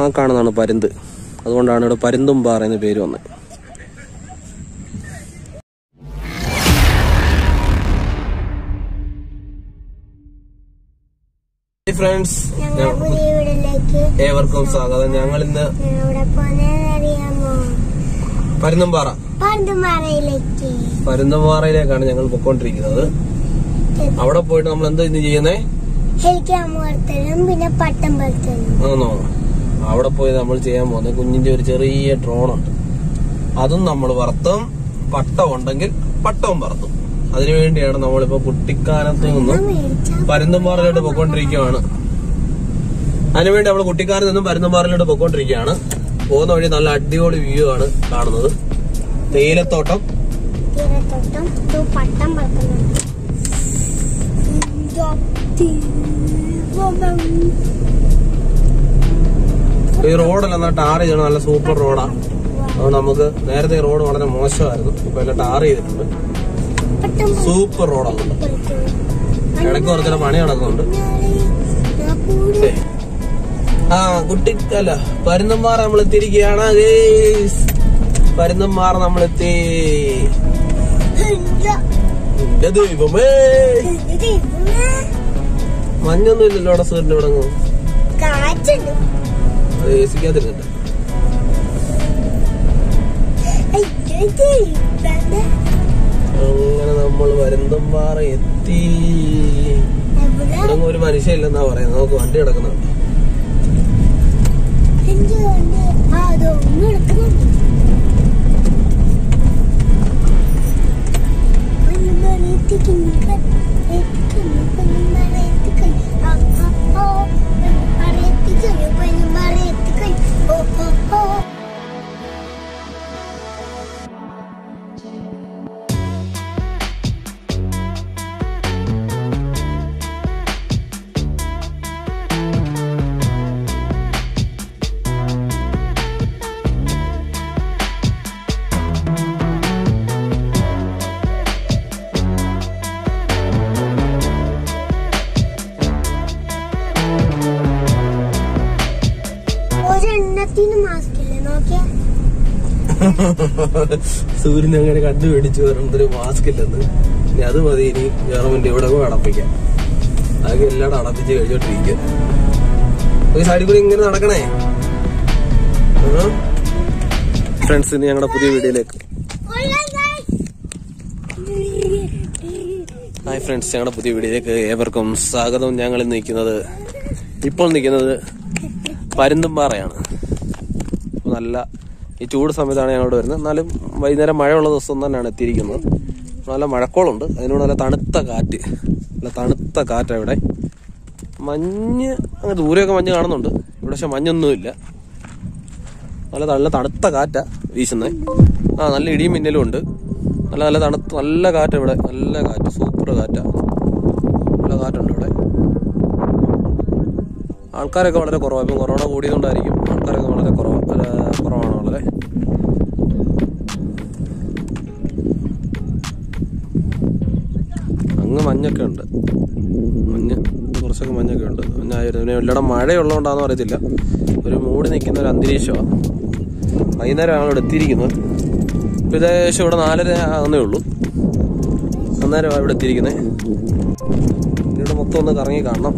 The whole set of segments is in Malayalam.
കാണുന്നതാണ് പരുന്ത് അതുകൊണ്ടാണ് ഇവിടെ പരുന്തും പാറ എന്ന പേര് വന്നത് ഫ്രണ്ട്സ് ഞങ്ങൾ പുതിയ വീടിലേക്ക് ഏവർക്കും സ്വാഗതം ഞങ്ങൾ ഇന്ന് എവിടെ പോന്നറിയാമോ പരുന്തുംപാറ പണ്ടുമറയിലേക്ക് പരുന്തുംപാറയിലേക്കാണ് ഞങ്ങൾ പൊക്കോണ്ടിരിക്കുന്നത് അവിടെ പോയിട്ട് നമ്മൾ എന്ത് ഇന്ന് ചെയ്യുന്നേ ഹെലിക്കാമർത്തലും പിന്നെ പട്ടം പറത്തലും ആണോ അവിടെ പോയി നമ്മൾ ചെയ്യാൻ പോകുന്നത് കുഞ്ഞിന്റെ ഒരു ചെറിയ ഡ്രോൺ ഉണ്ട് അതും നമ്മൾ വറുത്തും പട്ടം ഉണ്ടെങ്കിൽ പട്ടവും വറുത്തും അതിനുവേണ്ടിയാണ് നമ്മളിപ്പോ കുട്ടിക്കാനത്ത് നിന്നും പരുന്തുംപാറയിലോട്ട് പൊക്കോണ്ടിരിക്കുകയാണ് അതിനുവേണ്ടി നമ്മൾ കുട്ടിക്കാനത്ത് നിന്നും പരുന്തുംപാറയിലോട്ട് പൊക്കോണ്ടിരിക്കുകയാണ് പോകുന്ന വഴി നല്ല അടിപൊളി വ്യൂ ആണ് കാണുന്നത് തേയിലത്തോട്ടം തീരത്തോട്ടം ഇത് പട്ടം പറക്കുന്നുണ്ട് ഈ റോഡെല്ലാം നല്ല ടാർ ചെയ്യണം നല്ല സൂപ്പർ റോഡാണ് അതുകൊണ്ട് നമുക്ക് നേരത്തെ ഈ റോഡ് വളരെ മോശമായിരുന്നു ഇപ്പൊ എല്ലാം ടാർ ചെയ്തിട്ടുണ്ട് പട്ടം സൂപ്പർ റോഡാണ് ഇടയ്ക്ക് കുറച്ചിടെ പണി നടക്കുന്നുണ്ട് ഏ. ആ കുട്ടി അല്ല പരുന്നമ്പാറ നമ്മൾ എത്തിയിരിക്കുകയാണ് guys. പരുന്നമ്പാറ നമ്മൾ എത്തി എന്റെ ദൈവമേ മഞ്ഞൊന്നും ഇല്ലല്ലോ അവിടെ സൂര്യന്റെ ഇവിടെ അങ്ങ്. കാറ്റുണ്ട് അത് എ സിക്കകത്തിരുന്നിട്ട് അയ്യോ, ദൈവമേ. അങ്ങനെ നമ്മൾ പരുന്തമ്പാറ എത്തി എവിടെ ഇവിടെ അങ്ങ് ഒരു മനുഷ്യയില്ലെന്നാ പറയുന്നത് നമുക്ക് വണ്ടി കിടക്കുന്നുണ്ട് എന്റെ വണ്ടി ആ അതൊന്നും എടുക്കുന്നുണ്ട് പണ്ടുമറ എത്തിക്കുന്നു എത്തിക്കുന്നു പണ്ടുമറ എത്തിക്കുന്നു ആ ആ ഓ പണ്ടുമറ എത്തിക്കുന്നു പണ്ടുമറ എത്തിക്കുന്നു ഓ ഓ ഓ ഒരെണ്ണത്തിന് മാസ്ക് ഇല്ലേ നോക്കിയാ സൂര്യൻ അങ്ങനെ കണ്ടുപിടിച്ചു പറയുന്നത് ഒരു മാസ്ക് ഇല്ലെന്ന് ഇനി അത് മതി ഇനി ഗവൺമെന്റ് ഇവിടെ കൂടെ അടപ്പിക്കാം അതൊക്കെ എല്ലായിടും അടപ്പിച്ച് കഴിഞ്ഞോണ്ടിരിക്കുക ഒരു സൈഡിൽ കൂടി ഇങ്ങനെ നടക്കണേ ഫ്രണ്ട്സ് ഇനി ഞങ്ങളുടെ പുതിയ വീഡിയോയിലേക്ക് ഹായ് ഫ്രണ്ട്സ് ഞങ്ങളുടെ പുതിയ വീഡിയോയിലേക്ക് ഏവർക്കും സ്വാഗതം ഞങ്ങൾ ഇന്ന് നിൽക്കുന്നത് ഇപ്പോൾ നിൽക്കുന്നത് പരുന്തുംപാറയാണ് ഇപ്പൊ നല്ല ഈ ചൂട് സമയത്താണ് ഞങ്ങളോട് വരുന്നത് എന്നാലും വൈകുന്നേരം മഴയുള്ള ദിവസം തന്നെയാണ് എത്തിയിരിക്കുന്നത് നല്ല മഴക്കോളുണ്ട് അതിനോട് നല്ല തണുത്ത കാറ്റ് നല്ല തണുത്ത കാറ്റാണ് ഇവിടെ മഞ്ഞ് അങ്ങ് ദൂരെയൊക്കെ മഞ്ഞ് കാണുന്നുണ്ട് ഇവിടെ പക്ഷെ മഞ്ഞൊന്നുമില്ല നല്ല നല്ല തണുത്ത കാറ്റാ വീശുന്നത് ആ നല്ല ഇടിയും മിന്നലും ഉണ്ട് നല്ല നല്ല തണുത്ത നല്ല കാറ്റ് ഇവിടെ നല്ല കാറ്റ് സൂപ്പർ കാറ്റാ നല്ല കാറ്റുണ്ട് ഇവിടെ ആൾക്കാരൊക്കെ വളരെ കുറവാണ് ഇപ്പം കൊറോണ കൂടിയതുകൊണ്ടായിരിക്കും ആൾക്കാരൊക്കെ വളരെ കുറവ് അല്ല, കുറവാണ് വളരെ അങ്ങ് മഞ്ഞൊക്കെ ഉണ്ട് മഞ്ഞ് കുറച്ചൊക്കെ മഞ്ഞൊക്കെ ഉണ്ട് മഞ്ഞായിരുന്നു പിന്നെ എല്ലായിടം മഴയുള്ളതുകൊണ്ടാണെന്ന് അറിയത്തില്ല ഒരു മൂടി നിൽക്കുന്ന ഒരു അന്തരീക്ഷമാണ് വൈകുന്നേരമാണ് ഇവിടെ എത്തിയിരിക്കുന്നത് ഇപ്പം ഏകദേശം ഇവിടെ നാലര ആകുന്നേ ഉള്ളൂ അന്നേരമാണ് ഇവിടെ എത്തിയിരിക്കുന്നത് ഇവിടെ മൊത്തം ഒന്ന് കറങ്ങി കാണണം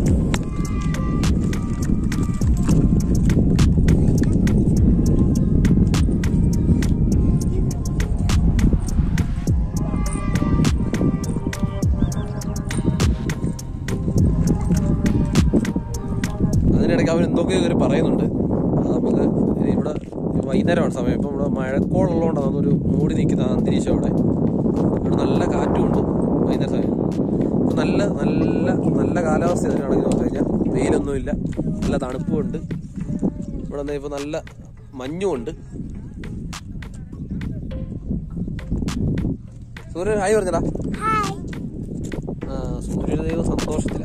അതിനിടയ്ക്ക് അവർ എന്തൊക്കെയോ കയറി പറയുന്നുണ്ട് അത് നമുക്ക് ഇനി ഇവിടെ വൈകുന്നേരമാണ് സമയം ഇപ്പം ഇവിടെ മഴക്കോളുള്ളതുകൊണ്ട് അതൊരു മൂടി നിൽക്കുന്ന അന്തരീക്ഷം അവിടെ ഇവിടെ നല്ല കാറ്റുമുണ്ട് വൈകുന്നേര സമയം ഇപ്പം നല്ല നല്ല നല്ല കാലാവസ്ഥ അതിനാണെങ്കിൽ നോക്കി കഴിഞ്ഞാൽ വെയിലൊന്നുമില്ല നല്ല തണുപ്പുമുണ്ട് ഇവിടെ നിന്ന് ഇപ്പം നല്ല മഞ്ഞുമുണ്ട് സൂര്യ ഹായ് പറഞ്ഞടാ ഹായ് ആ സൂര്യദേവ സന്തോഷത്തില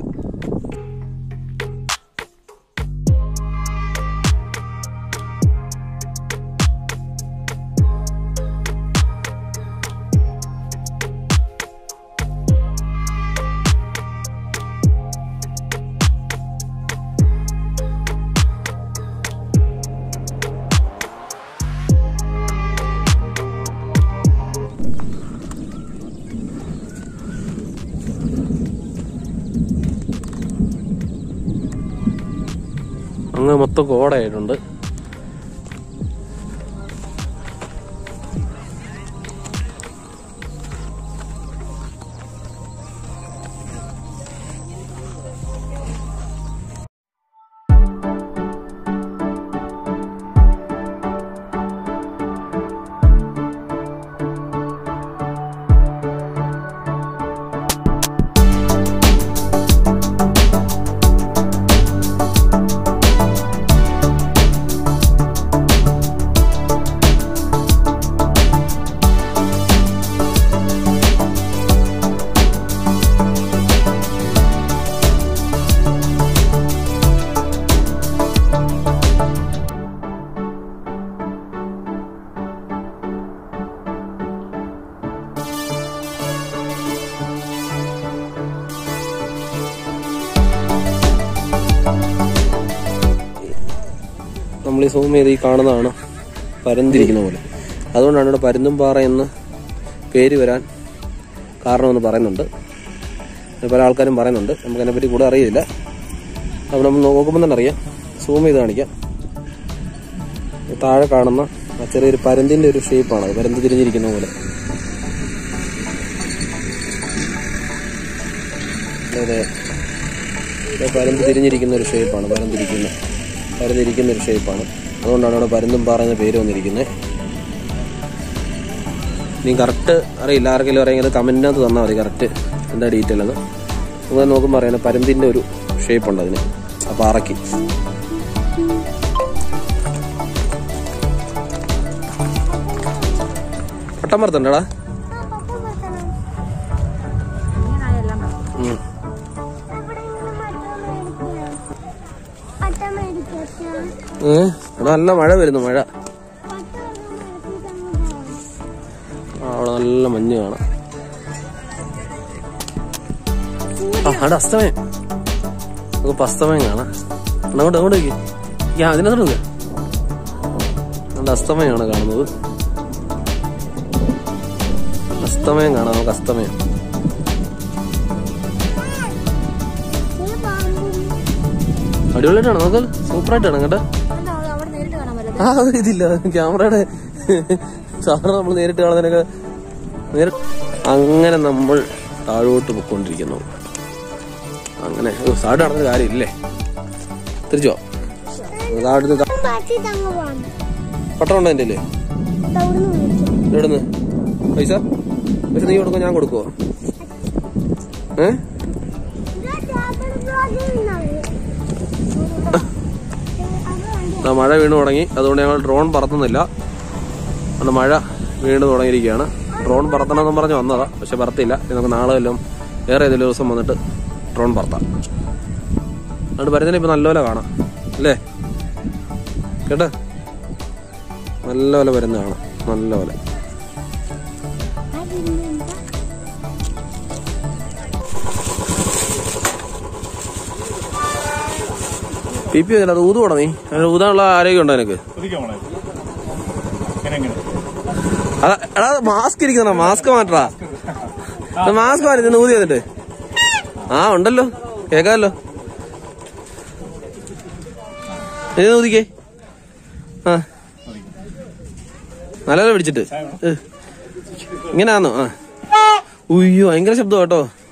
അങ്ങ് മൊത്തം കോടയായിട്ടുണ്ട് നമ്മൾ ഈ സൂം ചെയ്ത് ഈ കാണുന്നതാണ് പരന്തിരിക്കുന്ന പോലെ അതുകൊണ്ടാണ് ഇവിടെ പരുന്തുംപാറ എന്ന് പേര് വരാൻ കാരണമെന്ന് പറയുന്നുണ്ട് ഇത് പല ആൾക്കാരും പറയുന്നുണ്ട് നമുക്ക് അതിനെപ്പറ്റി കൂടെ അറിയില്ല അപ്പോൾ നമ്മൾ നോക്കുമ്പോൾ തന്നെ അറിയാം സൂം ചെയ്ത് കാണിക്കാം ഈ താഴെ കാണുന്ന ആ ചെറിയൊരു പരന്തിന്റെ ഒരു ഷേപ്പാണ് അത് പരന്ത് തിരിഞ്ഞിരിക്കുന്ന പോലെ അതെ ഇത് പരന്ത് തിരിഞ്ഞിരിക്കുന്ന ഒരു ഷേപ്പാണ് പരന്തിരിക്കുന്ന പരന്നിരിക്കുന്ന ഒരു ഷേപ്പാണ് അതുകൊണ്ടാണ് ഇവിടെ പരുന്തും പാറ എന്ന പേര് വന്നിരിക്കുന്നത് നീ കറക്റ്റ് അറിയില്ല ആർക്കെങ്കിലും അറിയാമെങ്കിൽ കമന്റിനകത്ത് തന്നാൽ മതി കറക്റ്റ് എന്താ ഡീറ്റെയിൽ എന്ന് നമുക്ക് നോക്കുമ്പോൾ അറിയാം പരുന്തിന്റെ ഒരു ഷേപ്പ് ഉണ്ട് അതിന് ആ പാറയ്ക്ക് പട്ടം പറത്തുണ്ടടാ ആ പപ്പ വെക്കണം ഉം. അവിടെ ഇങ്ങനെ പട്ട മേടിക്കാം പട്ട മേടിക്കാം ഏ ഇവിടെ നല്ല മഴ വരുന്നു മഴ പട്ട മേടിച്ചിട്ട് അങ്ങ് പോകാം ആ, അവിടെ നല്ല മഞ്ഞ് കാണാം ആ അവിടെ അസ്തമയം നമുക്ക് അസ്തമയം കാണാം എന്നാ അങ്ങോട്ട് അങ്ങോട്ട് നോക്കി യാ അതിനകത്ത് നോക്ക് നല്ല അസ്തമയമാണ് കാണുന്നത് അസ്തമയം കാണാം നമുക്ക് അസ്തമയം ഈ പാമ്പും അടിപൊളിയായിട്ടാണ് നമുക്ക് സൂപ്പറായിട്ട് കാണാം കേട്ടോ അവിടെ നേരിട്ട് കാണാൻ പറ്റില്ല ആ ഒരു ഇതില്ല ക്യാമറയുടെ സാധാരണ നമ്മൾ നേരിട്ട് കാണുന്നതിനൊക്കെ നേരി അങ്ങനെ നമ്മൾ താഴോട്ട് പൊയ്ക്കൊണ്ടിരിക്കുന്നു അങ്ങനെ സാട് നടന്നൊരു കാര്യമില്ലേ തിരിച്ചോ താഴത്ത് മാറ്റിട്ട് അങ്ങ് പോകാം പട്ടം ഉണ്ടോ എൻ്റെ തവിടുന്ന് മേടിക്കാം എവിടുന്ന് പൈസ പൈസ നീ കൊടുക്കോ ഞാൻ കൊടുക്കുവോ ഏ ദാ മഴ വീണ് തുടങ്ങി അതുകൊണ്ട് ഞങ്ങൾ ഡ്രോൺ പറത്തുന്നില്ല അതുകൊണ്ട് മഴ വീണ് തുടങ്ങിയിരിക്കുകയാണ് ഡ്രോൺ പറത്തണമെന്ന് പറഞ്ഞ് വന്നതാ പക്ഷെ പറത്തില്ല ഇനി നമുക്ക് നാളെ വല്ലതും വേറെ ഏതെങ്കിലും ദിവസം വന്നിട്ട് ഡ്രോൺ പറത്താം അതുകൊണ്ട് വരുന്നതിന് ഇപ്പൊ നല്ലപോലെ കാണാം അല്ലേ കേട്ടോ നല്ലപോലെ വരുന്ന കാണാം നല്ലപോലെ പി പി അത് ഊതുകൂടാ നീ അങ്ങനെ ഊതാനുള്ള ആരോഗ്യം ഉണ്ടോ നിനക്ക് കുതിക്കാമോ എങ്ങനെ എങ്ങനെ അതാ എടാ മാസ്ക് ഇരിക്കുന്ന മാസ്ക് മാറ്റടാ മാസ്ക് മാറ്റി നിന്ന് ഊതി വന്നിട്ട് ആ ഉണ്ടല്ലോ കേക്കാമല്ലോ ഇനി ഊതിക്കേ ആ നല്ലപോലെ പിടിച്ചിട്ട് ഏ. ഇങ്ങനെയാന്നോ ആ ഉയ്യോ ഭയങ്കര ശബ്ദം കേട്ടോ